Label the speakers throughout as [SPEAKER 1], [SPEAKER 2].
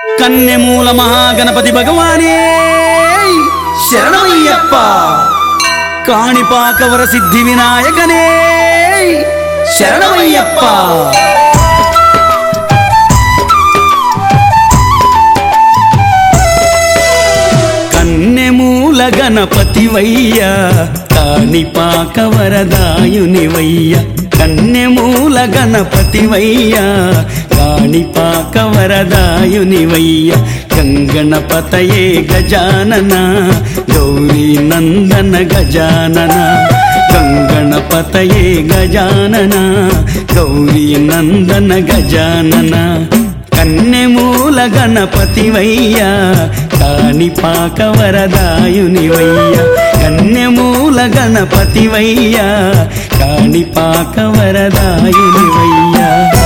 [SPEAKER 1] కన్నెమూల మహాగణపతి భగవానే శరణమయ్యప్ప కాణిపాకవర సిద్ధి వినాయకనే శరణమయ్యప్ప కన్నెమూల గణపతివయ్య కాణిపాక వరదాయునివయ్య కన్నెమూల గణపతివయ్య కాణిపాక వరదాయునివయ్య గంగణపతయే గజానన గౌరీ నందన గజానన గంగణపతయే గజానన గౌరీ నందన గజానన కన్నెమూల గణపతివయ్య కాణిపాక వరదాయునివయ్య కన్నెమూల గణపతివయ్య కాణిపాక వరదాయునివయ్య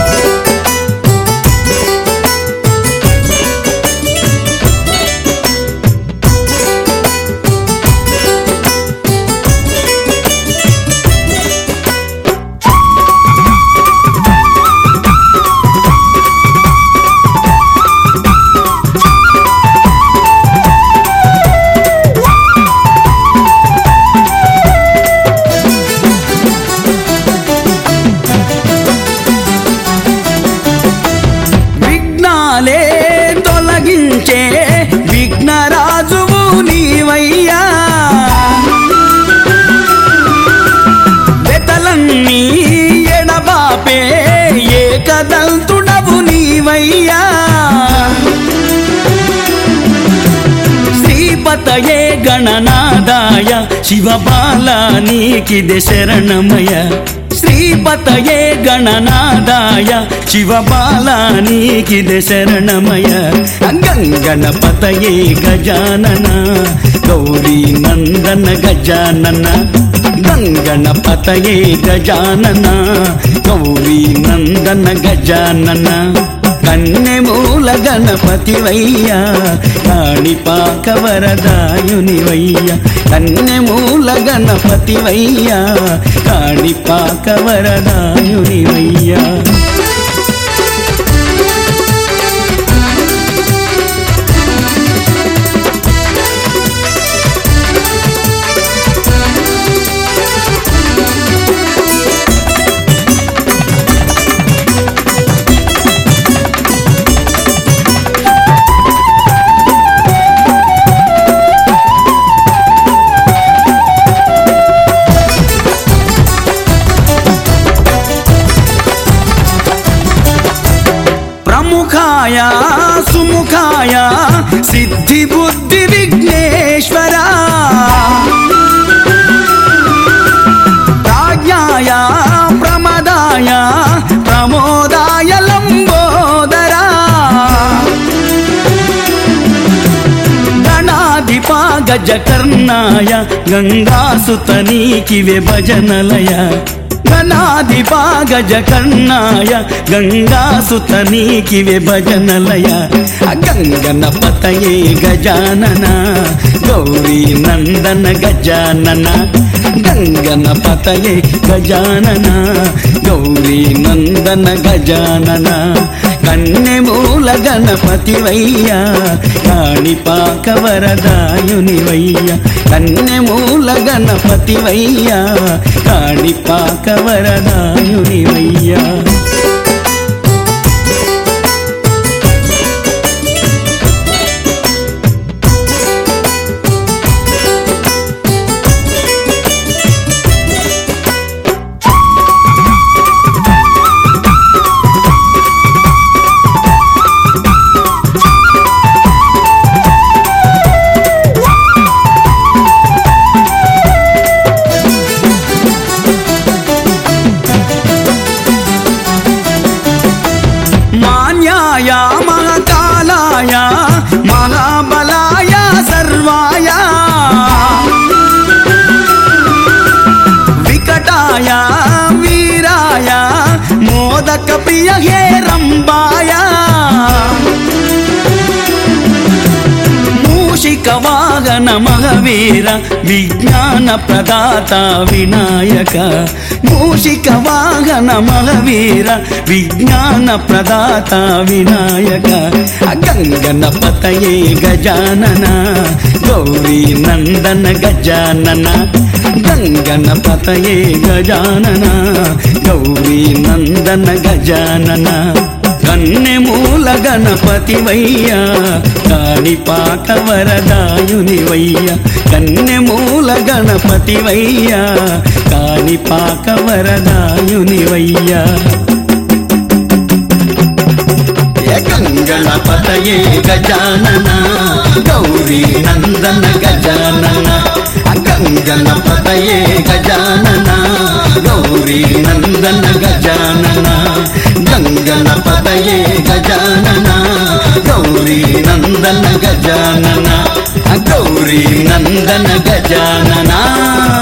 [SPEAKER 1] విఘ్నాలే తొలగించే విఘ్నరాజువు నీవయ్యా వెతలన్నీ ఎడబాపే ఏకదంతుడవు నీవయ్యా శ్రీపతయే గణనాదాయ శివబాల నీకిది శరణమయ శ్రీపతయే గణనాదాయ శివబాల నీకిది శరణమయ గంగణపతయే గజానన గౌరీ నందన గజానన గంగణపతయే గజానన గౌరీ నందన గజానన కన్నెమూల గణపతివయ్య కాణిపాక వరదాయునివయ్య కన్నెమూల గణపతివయ్య కాణిపాక వరదాయునివయ్య ప్రముఖాయ సుముఖాయ సిద్ధి బుద్ధి విఘ్నేశ్వర ప్రాజ్ఞాయ ప్రమదాయ ప్రమోదాయ లంబోదరా గణాధిపా గజకర్ణాయ గంగాసుతనీకి విభజనలయ గణాధిపా గజకర్ణాయ గంగాసుతనీకి విభజనలయ గంగనపతయే గజానన గౌరీ నందన గజానన గంగనపతయే గజానన గౌరీ నందన గజానన కన్నెమూల గణపతివయ్య కాణిపాక వరదాయునివయ్య కన్నెమూల గణపతివయ్య కాణిపాక వరదాయునివయ్య మాన్యాయ మహాకాలాయ మహాబలాయ సర్వాయ వికటాయ వీరాయ మోదక ప్రియ హే రంబాయ మూషిక వాహన మహవీర విజ్ఞాన ప్రదాత వినాయక మూషిక వాహన మహవీర విజ్ఞాన ప్రదాత వినాయక గంగ గంగనపతయే గజానన గౌరీ నందన గజానన గంగనపతయే గజానన గౌరీ నందన గజానన కన్నెమూల గణపతివయ్య కాణిపాక వరదాయునివయ్య కన్నెమూల గణపతివయ్య కాణిపాక వరదాయునివయ్య గంగణపతయే గజానన గౌరీ నందన గజానన గంగణపతయే గజానన గౌరీ నందన గజానన గంగణపతయే గజానన గౌరీ నందన గజానన గౌరీ నందన గజానన